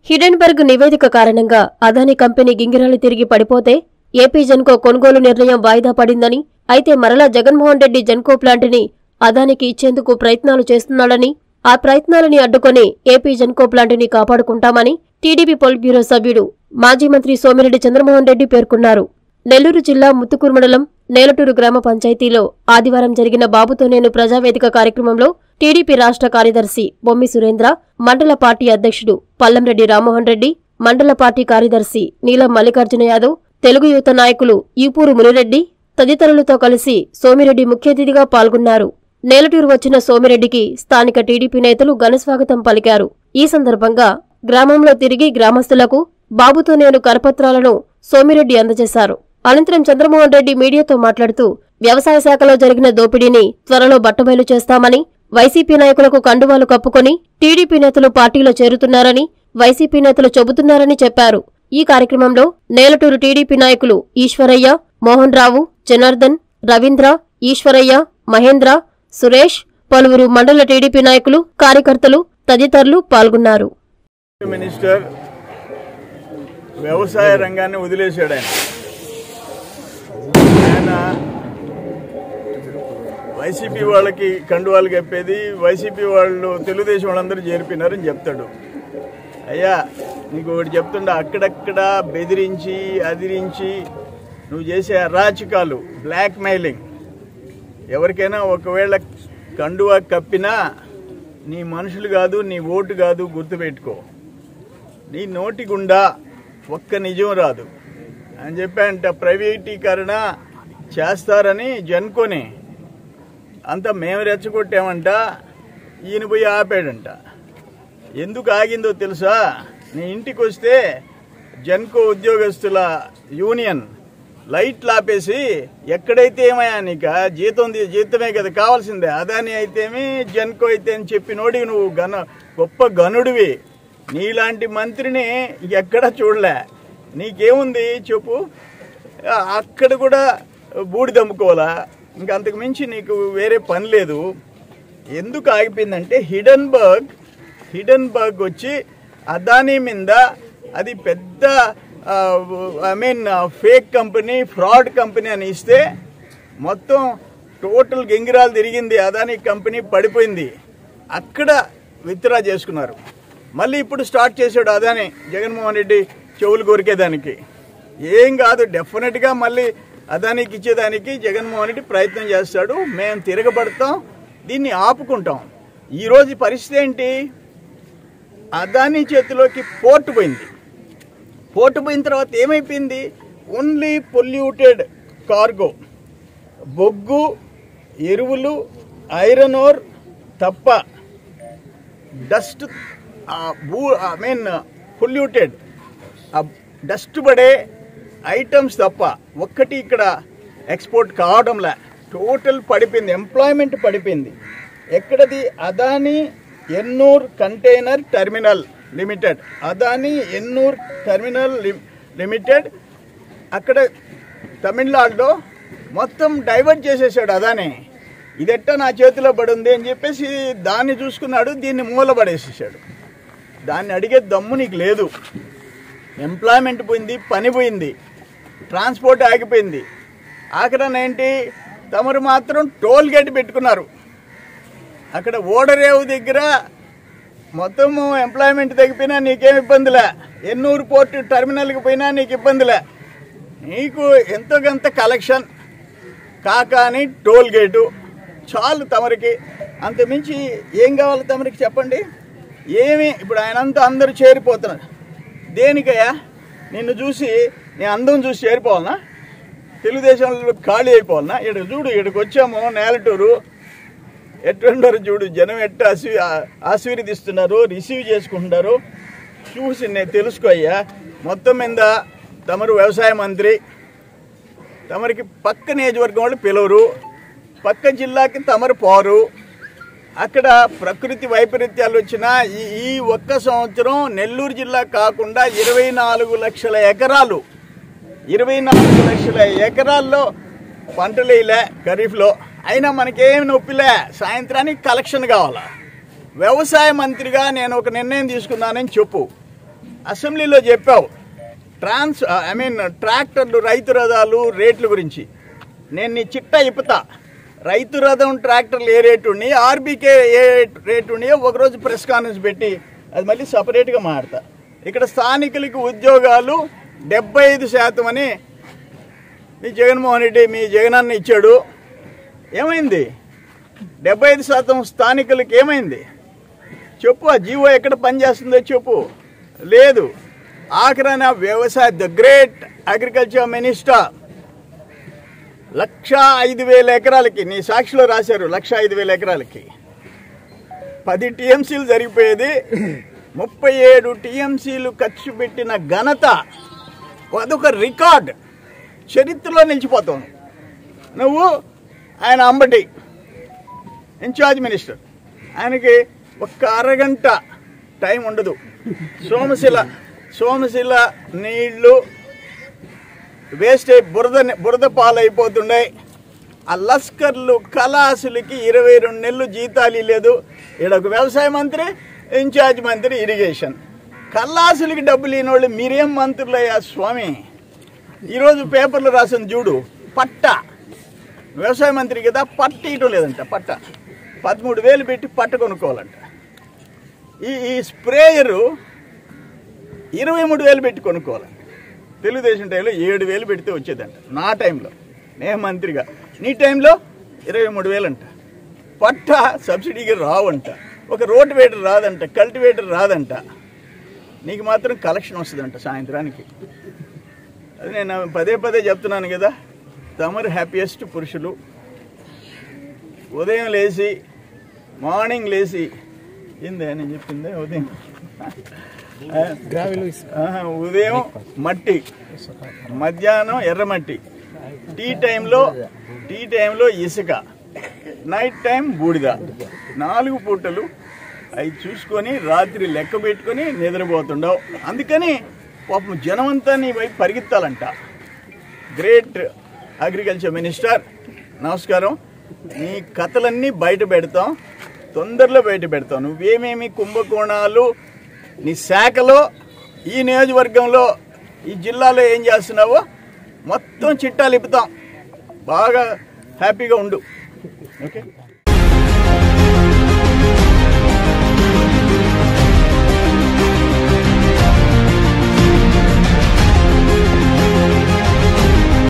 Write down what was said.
Hindenburg నివేదిక కారణంగా Adani company గింగిరాలు తిరిగి పడిపోతే ఏపీ జెన్కో కొనుగోలు నిర్ణయం వాయిదా పడిందని అయితే మరలా జగన్మోహన్ రెడ్డి జెన్కో ప్లాంటుని అదానికి ఇచ్చేందుకు ప్రయత్నాలు చేస్తున్నాడని ఆ ప్రయత్నాలని అడ్డుకొని ఏపీ జెన్కో ప్లాంటుని కాపాడుకుంటామని టీడీపీ పొలిట్ బ్యూరో సభ్యుడు మాజీ మంత్రి సోమిరెడ్డి చంద్రమోహన్ రెడ్డి పేర్కొన్నారు నెల్లూరు జిల్లా ముత్తుకూరు మండలం నేలటూరు గ్రామ పంచాయతీలో ఆదివారం జరిగిన బాబుతో నేను ప్రజావేదిక కార్యక్రమంలో టీడీపీ రాష్ట్ర కార్యదర్శి బొమ్మి సురేంద్ర మండల పార్టీ అధ్యక్షుడు పల్లంరెడ్డి రామ్మోహన్ రెడ్డి మండల పార్టీ కార్యదర్శి నీలం మల్లికార్జున యాదవ్ తెలుగు యువత నాయకులు ఈపూరు మునిరెడ్డి తదితరులతో కలిసి సోమిరెడ్డి ముఖ్య అతిథిగా పాల్గొన్నారు నేలటూరు వచ్చిన సోమిరెడ్డికి స్థానిక టీడీపీ నేతలు ఘనస్వాగతం పలికారు ఈ సందర్భంగా గ్రామంలో తిరిగి గ్రామస్తులకు బాబుతో నేను కరపత్రాలను సోమిరెడ్డి అందజేశారు అనంతరం చంద్రమోహన్ రెడ్డి మీడియాతో మాట్లాడుతూ వ్యవసాయ శాఖలో జరిగిన దోపిడీని త్వరలో బట్టబయలు చేస్తామని వైసీపీ నాయకులకు కండువాలు కప్పుకొని టీడీపీ నేతలు పార్టీలో చేరుతున్నారని వైసీపీ నేతలు చెబుతున్నారని చెప్పారు ఈ కార్యక్రమంలో నేలటూరు టీడీపీ నాయకులు ఈశ్వరయ్య మోహన్ రావు జనార్దన్ రవీంద్ర ఈశ్వరయ్య మహేంద్ర సురేష్ పలువురు మండల టీడీపీ నాయకులు కార్యకర్తలు తదితరులు పాల్గొన్నారు మినిస్టర్ వ్యవసాయ రంగాన్ని వదిలేశాడు ఆయన ఆయన వైసీపీ వాళ్ళకి కండువాలు కప్పేది వైసీపీ వాళ్ళు తెలుగుదేశం వాళ్ళందరూ చేరిపోయినారని చెప్తాడు అయ్యా నీకు ఒకటి చెప్తుండే అక్కడక్కడ బెదిరించి అదిరించి నువ్వు చేసే అరాచకాలు బ్లాక్ మెయిలింగ్ ఎవరికైనా ఒకవేళ కండువా కప్పినా నీ మనుషులు కాదు నీ ఓటు కాదు గుర్తుపెట్టుకో నీ నోటి గుండా ఒక్క నిజం రాదు అని చెప్పాయంట ప్రైవేటీకరణ చేస్తారని జనుకొని అంతా మేము రెచ్చగొట్టామంట ఈయన పోయి ఆపాడంట ఎందుకు ఆగిందో తెలుసా నీ ఇంటికి వస్తే జన్కో ఉద్యోగస్తుల యూనియన్ లైట్లు ఆపేసి ఎక్కడైతే ఏమయ్యా నీక జీతం ది- జీతమే కదా కావాల్సిందే అదాని అయితేమి జన్కో అయితే అని చెప్పినోడివి నువ్వు గన గొప్ప గనుడివి నీలాంటి మంత్రిని ఎక్కడా చూడలే నీకేముంది చెప్పు ఆ, అక్కడ కూడా బూడి దమ్ముకోవాలా ఇంకా అంతకు మించి నీకు వేరే పని లేదు ఎందుకు ఆగిపోయిందంటే హిడెన్బర్గ్ హిడెన్బర్గ్ వచ్చి అదానీ మీద అది పెద్ద I mean fake company fraud company అని ఇస్తే మొత్తం టోటల్ గింగిరాలు తిరిగింది అదానీ కంపెనీ పడిపోయింది అక్కడ విత్డ్రా చేసుకున్నారు మళ్ళీ ఇప్పుడు స్టార్ట్ చేశాడు అదాని జగన్మోహన్ రెడ్డి చెవులు కొరికేదానికి ఏం కాదు డెఫినెట్గా మళ్ళీ అదానికి ఇచ్చేదానికి జగన్మోహన్ రెడ్డి ప్రయత్నం చేస్తాడు మేము తిరగబడతాం దీన్ని ఆపుకుంటాం ఈరోజు పరిస్థితి ఏంటి అదాని చేతిలోకి పోర్టు పోయింది పోర్టు పోయిన తర్వాత ఏమైపోయింది ఓన్లీ పొల్యూటెడ్ కార్గో బొగ్గు ఎరువులు ఐరన్ ఓర్ తప్ప డస్ట్ భూ ఐ మీన్ పొల్యూటెడ్ ఆ డస్ట్ పడే ఐటమ్స్ తప్ప ఒక్కటి ఇక్కడ ఎక్స్పోర్ట్ కావడంలే టోటల్ పడిపోయింది ఎంప్లాయ్మెంట్ పడిపోయింది ఎక్కడది Adani Ennore container terminal limited Adani Ennore terminal లి- లిమిటెడ్ అక్కడ తమిళనాడులో మొత్తం డైవర్ట్ చేసేసాడు అదానే ఇదెట్ట నా చేతిలో పడుంది అని చెప్పేసి దాన్ని చూసుకున్నాడు దీన్ని మూలపడేసేసాడు దాన్ని అడిగే దమ్ము నీకు లేదు ఎంప్లాయ్మెంట్ పోయింది పని పోయింది ట్రాన్స్పోర్ట్ ఆగిపోయింది ఆఖరణ ఏంటి తమరు మాత్రం టోల్ గేట్ పెట్టుకున్నారు అక్కడ ఓడరేవు దగ్గర మొత్తం ఎంప్లాయ్మెంట్ తగ్గిపోయినా నీకేం ఇబ్బందిలే ఎన్నూరు పోర్టు టెర్మినల్కి పోయినా నీకు ఇబ్బందిలే నీకు ఎంతో కొంత కలెక్షన్ కాకాని టోల్ గేటు చాలు తమరికి అంతమించి ఏం కావాలి తమరికి చెప్పండి ఏమి ఇప్పుడు ఆయనంతా అందరూ చేరిపోతున్నారు దేనికయ్యా నిన్ను చూసి నీ అందం చూసి చేరిపోవాలనా తెలుగుదేశంలో ఖాళీ అయిపోవాలనా ఇక్కడ చూడు ఇక్కడికి వచ్చాము నేలటూరు ఎట్లుండారు చూడు జనం ఎట్ట ఆశీ ఆశీర్వదిస్తున్నారు రిసీవ్ చేసుకుంటున్నారు చూసి నేను తెలుసుకో అయ్యా మొత్తం మీద తమరు వ్యవసాయ మంత్రి తమరికి పక్క నియోజకవర్గం వాళ్ళు పిలవరు పక్క జిల్లాకి తమరు పోరు అక్కడ ప్రకృతి వైపరీత్యాలు వచ్చిన ఈ ఈ ఒక్క సంవత్సరం నెల్లూరు జిల్లా కాకుండా ఇరవై నాలుగు లక్షల ఎకరాలు ఇరవై నాలుగు లక్షల ఎకరాల్లో పంటలు వేయలే ఖరీఫ్లో అయినా మనకేం నొప్పిలే సాయంత్రానికి కలెక్షన్ కావాలా వ్యవసాయ మంత్రిగా నేను ఒక నిర్ణయం తీసుకున్నానని చెప్పు అసెంబ్లీలో చెప్పావు ట్రాన్స్ ఐ మీన్ ట్రాక్టర్లు రైతు రథాలు రేట్ల గురించి నేను నీ చిట్టా ఇప్పుతా రైతు రథం ట్రాక్టర్లు ఏ రేటు ఉన్నాయి ఆర్బీకే ఏ రేటు ఉన్నాయో ఒకరోజు ప్రెస్ కాన్ఫరెన్స్ పెట్టి అది మళ్ళీ సపరేట్గా మాడతా ఇక్కడ స్థానికులకి ఉద్యోగాలు డెబ్బై ఐదు శాతం అని మీ జగన్మోహన్ రెడ్డి మీ జగనన్న ఇచ్చాడు ఏమైంది డెబ్బై ఐదు శాతం స్థానికులకి ఏమైంది చెప్పు ఆ జీవో ఎక్కడ పనిచేస్తుందో చెప్పు లేదు ఆఖరణ వ్యవసాయ the great agriculture minister lakh ఐదు వేల ఎకరాలకి నీ సాక్షిలో రాశారు లక్ష ఐదు వేల ఎకరాలకి పది టీఎంసీలు జరిగిపోయేది ముప్పై ఏడు టీఎంసీలు ఖర్చు పెట్టిన ఘనత అదొక రికార్డ్ చరిత్రలో నిలిచిపోతావు నువ్వు ఆయన అంబటి ఇన్ఛార్జ్ మినిస్టర్ ఆయనకి ఒక్క అరగంట టైం ఉండదు సోమశిల సోమశిల నీళ్లు వేస్ట్ అయి బురద బురద పాలైపోతున్నాయి ఆ లస్కర్లు కళాసులకి ఇరవై రెండు నెలలు జీతాలు లేదు ఈడ ఒక వ్యవసాయ మంత్రి ఇన్ఛార్జ్ మంత్రి ఇరిగేషన్ కల్లాసులకి డబ్బులు లేని వాళ్ళు మీరేం మంత్రులయ్యా స్వామి ఈరోజు పేపర్లు రాసిన చూడు పట్ట వ్యవసాయ మంత్రి కదా పట్ట ఇయటం లేదంట పట్ట పదమూడు వేలు పెట్టి పట్ట కొనుక్కోవాలంట ఈ ఈ స్ప్రేయరు ఇరవై మూడు వేలు పెట్టి కొనుక్కోవాలంట తెలుగుదేశం టైంలో ఏడు వేలు పెడితే వచ్చేదంట నా టైంలో నేను మంత్రిగా నీ టైంలో ఇరవై మూడు వేలు అంట పట్ట సబ్సిడీకి రావంట ఒక రోటివేటర్ రాదంట కల్టివేటర్ రాదంట నీకు మాత్రం కలెక్షన్ వస్తుందంట సాయంత్రానికి అది నేను పదే పదే చెప్తున్నాను కదా తమరు హ్యాపీయెస్ట్ పురుషులు ఉదయం లేచి మార్నింగ్ లేచి ఏందే నేను చెప్పిందే ఉదయం ఆహా, ఉదయం మట్టి మధ్యాహ్నం ఎర్రమట్టి టీ టైంలో టీ టైంలో ఇసుక నైట్ టైం బూడిద నాలుగు పూటలు అవి చూసుకొని రాత్రి లెక్క పెట్టుకొని నిద్రపోతుండవు అందుకని పాపం జనమంతా నీ వైపు పరిగెత్తాలంట గ్రేట్ అగ్రికల్చర్ మినిస్టర్ నమస్కారం నీ కథలన్నీ బయట పెడతాం తొందరలో బయట పెడతాం నువ్వేమేమి కుంభకోణాలు నీ శాఖలో ఈ నియోజకవర్గంలో ఈ జిల్లాలో ఏం చేస్తున్నావో మొత్తం చిట్టాలు ఇప్పుతాం బాగా హ్యాపీగా ఉండు ఓకే